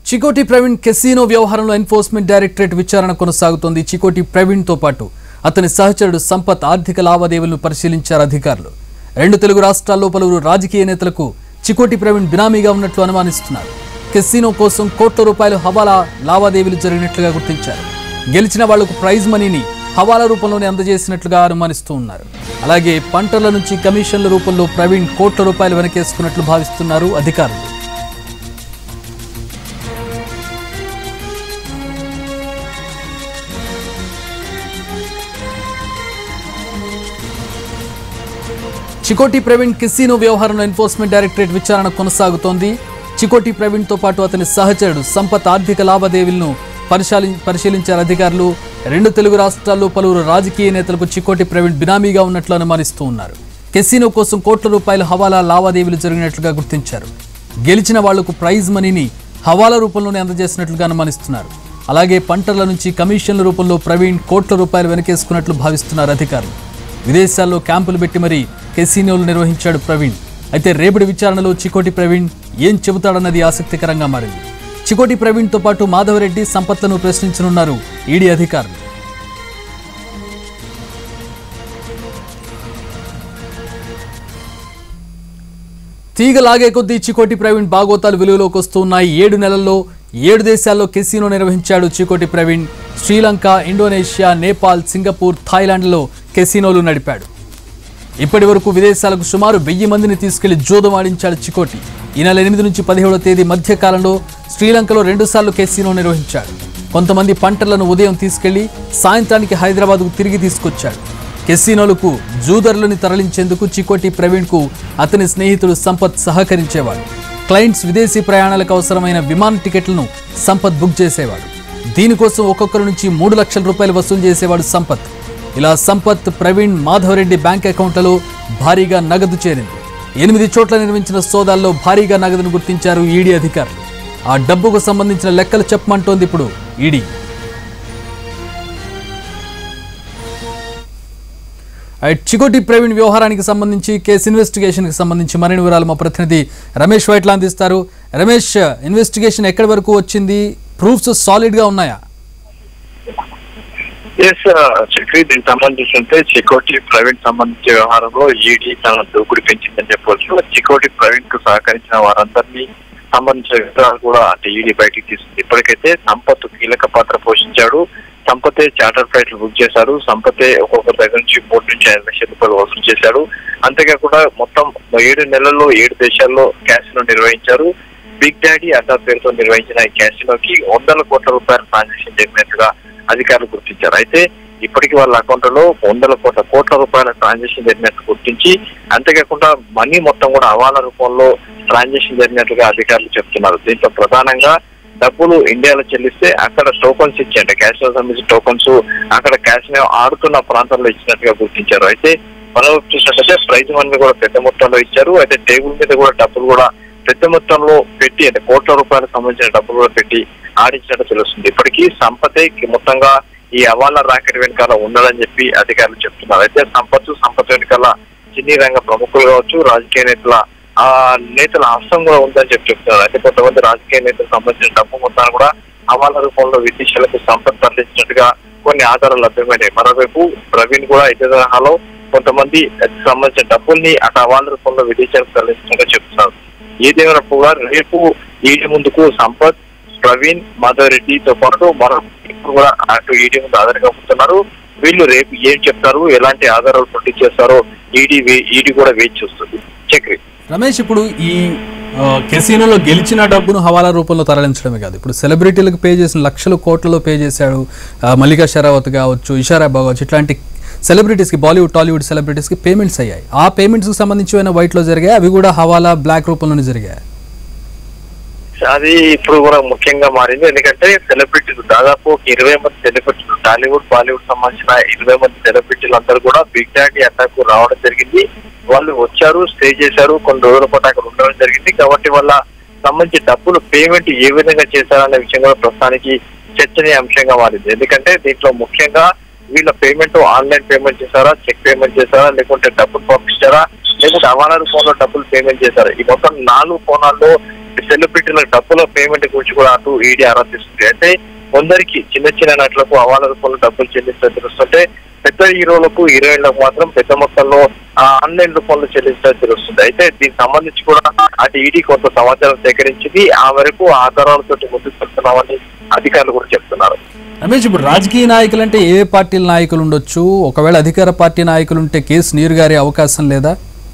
Chikoti Praveen casino వ్యవహారంలో enforcement directorate విచారణ కొనసాగుతోంది చికోటి ప్రవీణ్ తో పాటు అతని సహచరుడు సంపత్ ఆర్థిక లావాదేవీలను పరిశీలించారు అధికారులు రెండు తెలుగు రాష్ట్రాల్లో పలువురు రాజకీయ నేతలకు చికోటి ప్రవీణ్ బినామీగా ఉన్నట్లు అనుమానిస్తున్నారు కెసినో కోసం కోట్ల రూపాయలు హవాలా లావాదేవీలు జరిగినట్లుగా గుర్తించారు గెలిచిన వాళ్లకు ప్రైజ్ మనీని హవాలా రూపంలోనే అందజేసినట్లుగా అనుమానిస్తూ ఉన్నారు అలాగే పంటల నుంచి కమిషన్ల రూపంలో ప్రవీణ్ కోట్ల రూపాయలు వెనకేసుకున్నట్లు భావిస్తున్నారు అధికారులు చికోటి ప్రవీణ్ కెసినో వ్యవహారంలో ఎన్ఫోర్స్మెంట్ డైరెక్టరేట్ విచారణ కొనసాగుతోంది చికోటి ప్రవీణ్ తో పాటు అతని సహచరుడు సంపత్ ఆర్థిక లావాదేవీలను పరిశీలి పరిశీలించారు అధికారులు రెండు తెలుగు రాష్ట్రాల్లో పలువురు రాజకీయ నేతలకు చికోటి ప్రవీణ్ బినామీగా ఉన్నట్లు అనుమానిస్తూ ఉన్నారు కెసినో కోసం కోట్ల రూపాయల హవాలా లావాదేవీలు జరిగినట్లుగా గుర్తించారు గెలిచిన వాళ్లకు ప్రైజ్ మనీని హవాలా రూపంలోనే అందజేసినట్లుగా అనుమానిస్తున్నారు అలాగే పంటల నుంచి కమిషన్ల రూపంలో ప్రవీణ్ కోట్ల రూపాయలు వెనకేసుకున్నట్లు భావిస్తున్నారు అధికారులు విదేశాల్లో క్యాంపులు పెట్టి మరీ కెసినోలు నిర్వహించాడు ప్రవీణ్ అయితే రేపటి విచారణలో చికోటి ప్రవీణ్ ఏం చెబుతాడన్నది ఆసక్తికరంగా మారింది చికోటి ప్రవీణ్తో పాటు మాధవరెడ్డి సంపత్లను ప్రశ్నించనున్నారు ఈడీ అధికారులు తీగ లాగే కొద్దీ చికోటి ప్రవీణ్ బాగోతాలు వెలుగులోకి వస్తున్నాయి ఏడు నెలల్లో ఏడు దేశాల్లో కెసినో నిర్వహించాడు చికోటి ప్రవీణ్ శ్రీలంక ఇండోనేషియా నేపాల్ సింగపూర్ థాయిలాండ్లో కెసినోలు నడిపాడు ఇప్పటి వరకు విదేశాలకు సుమారు వెయ్యి మందిని తీసుకెళ్లి జూదం ఆడించాడు చికోటి ఈ నెల ఎనిమిది నుంచి పదిహేడవ తేదీ మధ్య కాలంలో శ్రీలంకలో రెండుసార్లు కెసినో నిర్వహించాడు కొంతమంది పంటలను ఉదయం తీసుకెళ్లి సాయంత్రానికి హైదరాబాద్కు తిరిగి తీసుకొచ్చాడు కెసినోలకు జూదర్లని తరలించేందుకు చికోటి ప్రవీణ్కు అతని స్నేహితుడు సంపత్ సహకరించేవాడు క్లయింట్స్ విదేశీ ప్రయాణాలకు అవసరమైన విమాన టికెట్లను సంపత్ బుక్ చేసేవాడు దీనికోసం ఒక్కొక్కరి నుంచి మూడు లక్షల రూపాయలు వసూలు చేసేవాడు సంపత్ ఇలా సంపత్ ప్రవీణ్ మాధవరెడ్డి బ్యాంక్ అకౌంట్లలో భారీగా నగదు చేరింది ఎనిమిది చోట్ల నిర్మించిన సోదాల్లో భారీగా నగదును గుర్తించారు ఈడీ అధికారులు ఆ డబ్బుకు సంబంధించిన లెక్కలు చెప్పమంటోంది ఇప్పుడు ఈడీ రైట్ చికోటి ప్రవీణ్ వ్యవహారానికి సంబంధించి కేసు ఇన్వెస్టిగేషన్కి సంబంధించి మరిన్ని వివరాలు మా ప్రతినిధి రమేష్ వైట్లా అందిస్తారు రమేష్ ఇన్వెస్టిగేషన్ ఎక్కడి వరకు వచ్చింది ప్రూఫ్స్ సాలిడ్గా ఉన్నాయా ఎస్ చక్రి దీనికి సంబంధించి చికోటి ప్రవీణ్ సంబంధించిన వ్యవహారంలో ఈడీ తన దూకుడు పెంచిందని చెప్పవచ్చు చికోటి ప్రవీణ్ కు సహకరించిన వారందరినీ సంబంధించిన వివరాలు కూడా అంటే ఈడీ బయటికి తీసింది ఇప్పటికైతే సంపత్ కీలక పాత్ర పోషించాడు సంపతే చార్టర్ ఫ్లైట్లు బుక్ చేశాడు సంపతే ఒక్కొక్కరి దగ్గర నుంచి మూడు నుంచి ఐదు లక్షల రూపాయలు వసూలు చేశాడు అంతేకాకుండా మొత్తం ఏడు నెలల్లో ఏడు దేశాల్లో క్యాసినో నిర్వహించారు బిగ్ డాడీ అడ్డా పేరుతో నిర్వహించిన ఈ క్యాసినోకి వందల కోట్ల రూపాయల ట్రాన్సాక్షన్ జరిగినట్టుగా అధికారులు గుర్తించారు అయితే ఇప్పటికి వాళ్ళ అకౌంట్లలో వందల కోట్ల కోట్ల రూపాయల ట్రాన్సాక్షన్ జరిగినట్టు గుర్తించి అంతేకాకుండా మనీ మొత్తం కూడా హవాలా రూపంలో ట్రాన్సాక్షన్ జరిగినట్లుగా అధికారులు చెప్తున్నారు దీంట్లో ప్రధానంగా డబ్బులు ఇండియాలో చెల్లిస్తే అక్కడ టోకన్స్ ఇచ్చి అంటే క్యాసినో సంబంధించిన టోకన్స్ అక్కడ క్యాసినో ఆడుతున్న ప్రాంతంలో ఇచ్చినట్టుగా గుర్తించారు అయితే మనం చూసినట్లయితే ప్రైజ్ మనీ కూడా పెద్ద మొత్తంలో ఇచ్చారు అయితే టేబుల్ మీద కూడా డబ్బులు కూడా పెద్ద మొత్తంలో పెట్టి అంటే కోట్ల రూపాయలకు సంబంధించిన డబ్బులు కూడా పెట్టి ఆడించినట్టు తెలుస్తుంది ఇప్పటికీ సంపతే మొత్తంగా ఈ అవాళ్ళ రాకెట్ వెనకాల ఉండాలని చెప్పి అధికారులు చెప్తున్నారు అయితే సంపత్తు సంపత్ వెనకాల సినీ రంగ ప్రముఖులు కావచ్చు రాజకీయ నేతల ఆ నేతల హస్తం కూడా ఉందని చెప్పి చెప్తున్నారు అయితే కొంతమంది రాజకీయ నేతలకు సంబంధించిన డబ్బు మొత్తాన్ని కూడా అవాళ్ళ రూపంలో విదేశాలకు సంపత్ తరలించినట్టుగా కొన్ని ఆధారాలు లభ్యమైనాయి మరోవైపు ప్రవీణ్ కూడా ఇదే తరహాలో కొంతమంది సంబంధించిన డబ్బుల్ని అక్కడ అవాళ్ళ రూపంలో విదేశాలకు తరలించినట్టుగా చెప్తున్నారు ఏదేమైనా కూడా రేపు ఈడీ ముందుకు సంపత్ ప్రవీణ్ మాధవ్ రెడ్డితో పాటు మరో ఇప్పుడు కూడా అటు ఈడీ ముందు ఆధారంగా ఉంటున్నారు వీళ్ళు రేపు ఏం చెప్తారు ఎలాంటి ఆధారాలు ప్రొడ్యూస్ చేస్తారో ఈడీ ఈడీ కూడా వేచి చూస్తుంది చక్రి రమేష్ ఇప్పుడు ఈ ఆ, కెసినోలో గెలిచిన డబ్బును హవాలా రూపంలో తరలించడమే కాదు ఇప్పుడు సెలబ్రిటీలకు పే చేసిన లక్షల కోట్లలో పే చేశాడు ఆ, మల్లికా షరావత్ కావచ్చు ఇషారా కావచ్చు ఇట్లాంటి సెలబ్రిటీస్కి బాలీవుడ్ టాలీవుడ్ సెలబ్రిటీస్కి పేమెంట్స్ అయ్యాయి ఆ పేమెంట్స్కి సంబంధించి ఏమైనా వైట్లో జరిగాయి అవి కూడా హవాలా బ్లాక్ రూపంలోనే జరిగాయి అది ఇప్పుడు కూడా ముఖ్యంగా మారింది ఎందుకంటే సెలబ్రిటీలు దాదాపు ఒక ఇరవై మంది సెలబ్రిటీలు టాలీవుడ్ బాలీవుడ్ సంబంధించిన ఇరవై మంది సెలబ్రిటీలు అందరూ కూడా బిగ్ డాడీ అటాక్ రావడం జరిగింది వాళ్ళు వచ్చారు స్టే చేశారు కొన్ని రోజుల పాటు అక్కడ ఉండడం జరిగింది కాబట్టి వాళ్ళ సంబంధించి డబ్బులు పేమెంట్ ఏ విధంగా చేశారనే విషయం కూడా ప్రస్తుతానికి చర్చనీయాంశంగా మారింది ఎందుకంటే దీంట్లో ముఖ్యంగా వీళ్ళ పేమెంట్ ఆన్లైన్ పేమెంట్ చేశారా చెక్ పేమెంట్ చేశారా లేకుంటే డబ్బులు పంపించారా లేకుంటే రవాణా రూపంలో డబ్బులు పేమెంట్ చేశారా ఈ మొత్తం నాలుగు కోణాల్లో సెలబ్రిటీల డబ్బుల పేమెంట్ గురించి కూడా అటు ఈడీ ఆరాధిస్తుంది అంటే కొందరికి చిన్న చిన్న నటులకు అవాల రూపంలో డబ్బులు చెల్లించడం తెలుస్తుంటే పెద్ద హీరోలకు హీరోయిన్లకు మాత్రం పెద్ద మొత్తంలో ఆన్లైన్ రూపంలో చెల్లించడం తెలుస్తుంది అయితే దీనికి సంబంధించి కూడా అటు ఈడీ కొంత సమాచారం సేకరించింది ఆ మేరకు ఆధారాలతో ముందుకు వెళ్తున్నామని అధికారులు కూడా చెప్తున్నారు రమేష్ ఇప్పుడు రాజకీయ నాయకులు అంటే ఏ పార్టీల నాయకులు ఉండొచ్చు ఒకవేళ అధికార పార్టీ నాయకులు ఉంటే కేసు నీరుగారే అవకాశం లేదా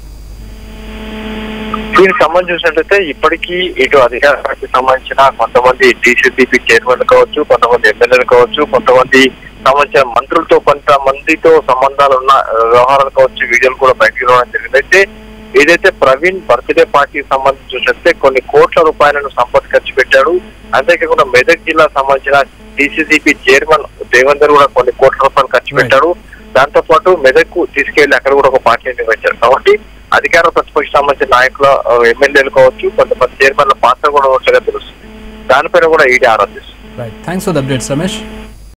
దీనికి సంబంధించి చూసినట్లయితే ఇప్పటికీ ఇటు అధికార పార్టీకి సంబంధించిన కొంతమంది డీసీసీపీ చైర్మన్ కావచ్చు కొంతమంది ఎమ్మెల్యేలు కావచ్చు కొంతమంది సంబంధించిన మంత్రులతో కొంతమందితో సంబంధాలు ఉన్న ఆ, వ్యవహారాలు కావచ్చు వీడియోలు కూడా బయటకు రావడం జరిగింది అయితే ఏదైతే ప్రవీణ్ బర్త్డే పార్టీకి సంబంధించి చూసినట్లయితే కొన్ని కోట్ల రూపాయలను సంపద ఖర్చు పెట్టాడు అంతేకాకుండా మెదక్ జిల్లా సంబంధించిన డీసీసీపీ చైర్మన్ దేవేందర్ కూడా కొన్ని కోట్ల రూపాయలు ఖర్చు Right. పెట్టాడు దాంతో పాటు మెదక్ తీసుకెళ్లి అక్కడ కూడా ఒక పార్టీ నిర్వహించారు కాబట్టి అధికార ప్రతిపక్ష సంబంధించిన నాయకుల ఆ, ఎమ్మెల్యేలు కావచ్చు కొంతమంది చైర్మన్ల పాత్ర కూడా ఉన్నట్లుగా తెలుస్తుంది దానిపైన కూడా ఈడీ ఆరాధిస్తుంది right thanks for the updates Ramesh